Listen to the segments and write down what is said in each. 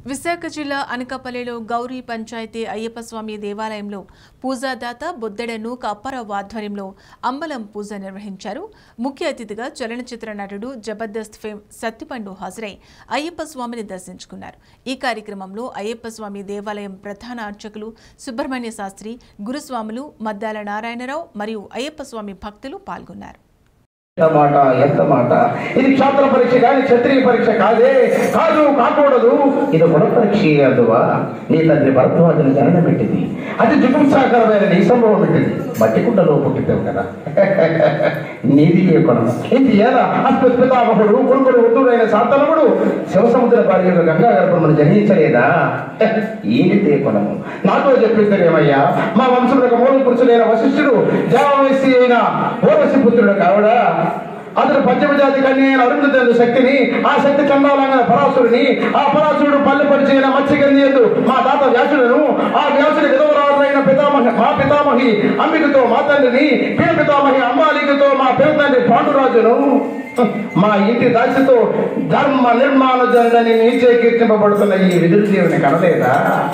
విశాఖ జిల్లా అనకాపల్లిలో గౌరీ పంచాయతీ అయ్యప్ప స్వామి దేవాలయంలో పూజాదాత బొద్దెడ నూక అప్పారావు ఆధ్వర్యంలో అంబలం పూజ నిర్వహించారు ముఖ్య అతిథిగా చలనచిత్ర నటుడు జబర్దస్త్ ఫేమ్ సత్తిపండు హాజరై అయ్యప్ప స్వామిని దర్శించుకున్నారు ఈ కార్యక్రమంలో అయ్యప్ప స్వామి దేవాలయం ప్రధాన అర్చకులు సుబ్రహ్మణ్య శాస్త్రి గురుస్వాములు మద్దాల నారాయణరావు మరియు అయ్యప్ప స్వామి భక్తులు పాల్గొన్నారు ఎంత మాట ఎంత మాట ఇది క్షాత్ర పరీక్ష కానీ క్షత్రియ పరీక్ష కాదే కాదు కాకూడదు ఇది గుణ పరీక్ష అందువా నీ తండ్రి భరద్వాజుని జననం పెట్టింది అది జుగుప్సాకరమైన నీ సంభవం పెట్టింది మట్టి కుండలో పుట్టిద్దావు కదా నీది ఏ గుణం ఇది ఎలా అస్మత్ పితామహుడు కొడుకుడు ఉత్తుడైన శాంతనముడు శివసముద్ర భార్య గంగా గర్భమును జనించలేదా ఈనిదే గుణము నాతో చెప్పిద్దరేమయ్యా మా వంశములకు మూల పురుషుడైన వశిష్ఠుడు దేవవేసి అయిన ఓరసి పుత్రుడు కావడా అతడు పంచమజాతి కన్య అయిన అరుంధతి శక్తిని ఆ శక్తి చండాలంగా పరాసురుని ఆ పరాసురుడు పల్లె పరిచయన మత్స్యగంధి ఎందు మా తాత వ్యాసుడును ఆ వ్యాసుడి విధవరాజైన పితామహి మా పితామహి అంబికతో మా తండ్రిని పిన పితామహి అంబాలికతో మా పినతండ్రి పాండురాజును మా ఇంటి దాసితో ధర్మ నిర్మాణ జనని నీచే కీర్తింపబడుతున్న ఈ విదురుదేవుని కనలేదా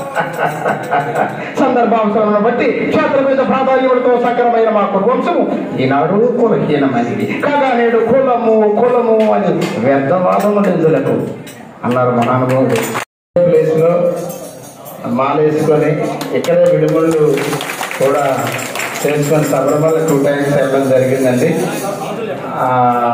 సందర్భాంశాలను బట్టి క్షేత్ర మీద ప్రాధాన్యములతో సక్రమైన మా కుటుంబము ఈనాడు కులహీనమైనది కాగా నేడు కులము కులము అని వ్యర్థవాదము నిందులకు అన్నారు మహానుభావుడు ప్లేస్ లో మాలేసుకొని ఇక్కడే విడుముళ్ళు కూడా చేసుకొని శబరిమల టూ టైమ్స్ వెళ్ళడం జరిగిందండి ఆ,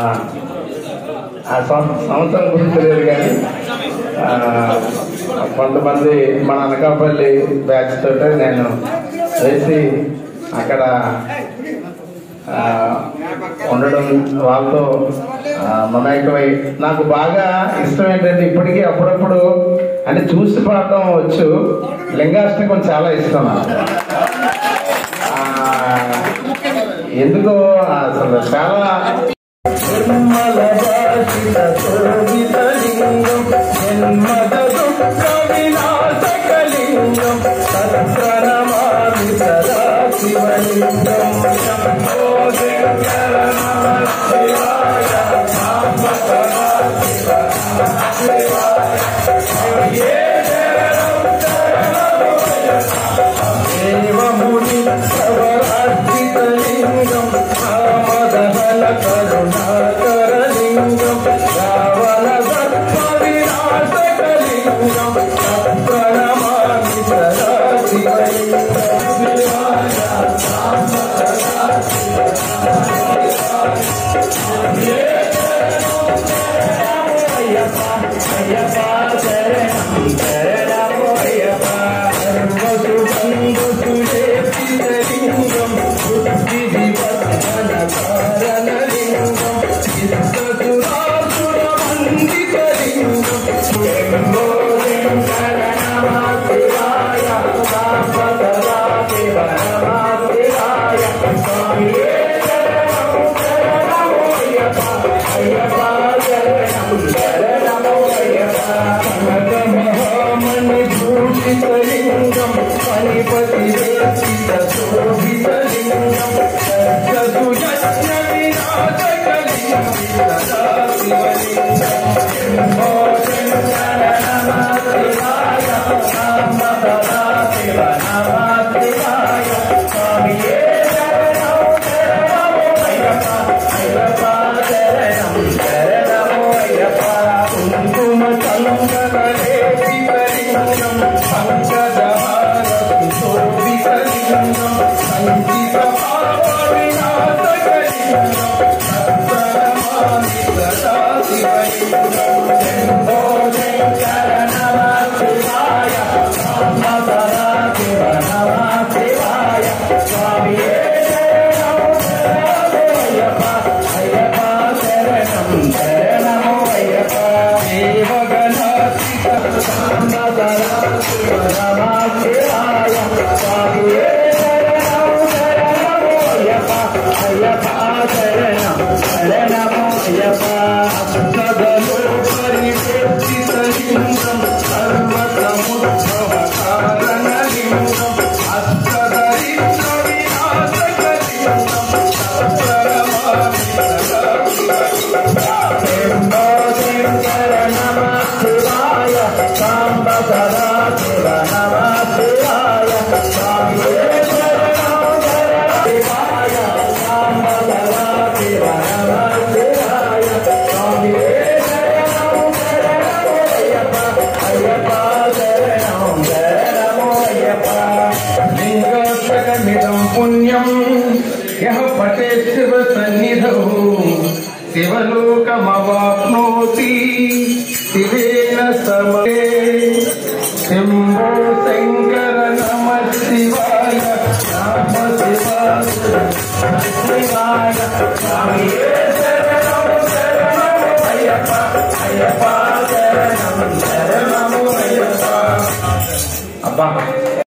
ఆ సం- సంవత్సరం గురించి తెలియదు కానీ ఆ, కొంతమంది మన అనకాపల్లి బ్యాచ్ తోటి నేను వేసి అక్కడ ఆ, ఉండడం వాళ్ళతో ఆ, మమేకమై నాకు బాగా ఇష్టం ఏంటంటే ఇప్పటికీ అప్పుడప్పుడు అంటే చూసి పాడటం వచ్చు లింగాష్టకం చాలా ఇష్టం నాకు ఆ, ఎందుకో అసలు చాలా నిర్మల భాషిత శోభిత లింగం జన్మద దుఃఖ వినాశకలింగం సత్ప్రణమామి సదా శివలింగం శంభో శంకర నమః శివాయ నామ సదా దేవముని సవరార్జితలింగం రామదహన కరుణాకరలింగం రావణ సర్ప వినాశకలింగం ప్రణమామి సదా శివలింగం శివాయ మహామణిభూషితలింగం పనిపతి వేసిత శోభితలింగం సద్గతుయజ్ఞ వినాశకలింగం సదా శివలింగం శంభో శంకర నమః శివాయ నామ సదా శివ నమః శివాయ స్వామియే శరణం శరణమో అయ్యప్ప అయ్యప్ప శరణం శరణమో అయ్యప్ప కుంకుమ సంగమలేపితలింగం పంచదహారసు శోభితలింగం సంచిత పాప వినాశకలింగం సత్ప్రణమామి సదా శివలింగం శంభో శంకర నమః శివాయ నామ సదా శివ నమః శివాయ స్వామియే శరణం శరణమో అయ్యప్ప అయ్యప్ప శరణం శరణమో అయ్యప్ప దేవగణాత్మిక నామ సదా శివ నమః శివాయ స్వామియే శరణం శరణమో అయ్యప్ప అయ్యప్ప శరణం శరణమో అయ్యప్ప సదలో పరివేక్షితలింగం సర్వసముద్భవ కారణలింగం అష్టదరిద్ర వినాశకలింగం సత్ప్రణమామి సదా శివలింగం శంభో శంకర నమః శివాయ సాంబ సాంబ సదా శివ నమ శివాయ స్వామియే శరణం శివాయ సాంబ సదా శివ నమ శివాయ స్వామియే శరణం శరణం అయ్యప్ప అయ్యప్ప శరణం శరణం అయ్యప్ప లింగోత్తకమిదం పుణ్యం యః పటే శివ సన్నిధౌ శివలోకమవాప్నోతి శివేన సమే శంభో శంకర నమ శివాయ నమ శివాయ శివాయ స్వామియే శరణం శరణం అయ్యప్ప అయ్యప్ప శరణం శరణము అయ్యప్ప అబ్బా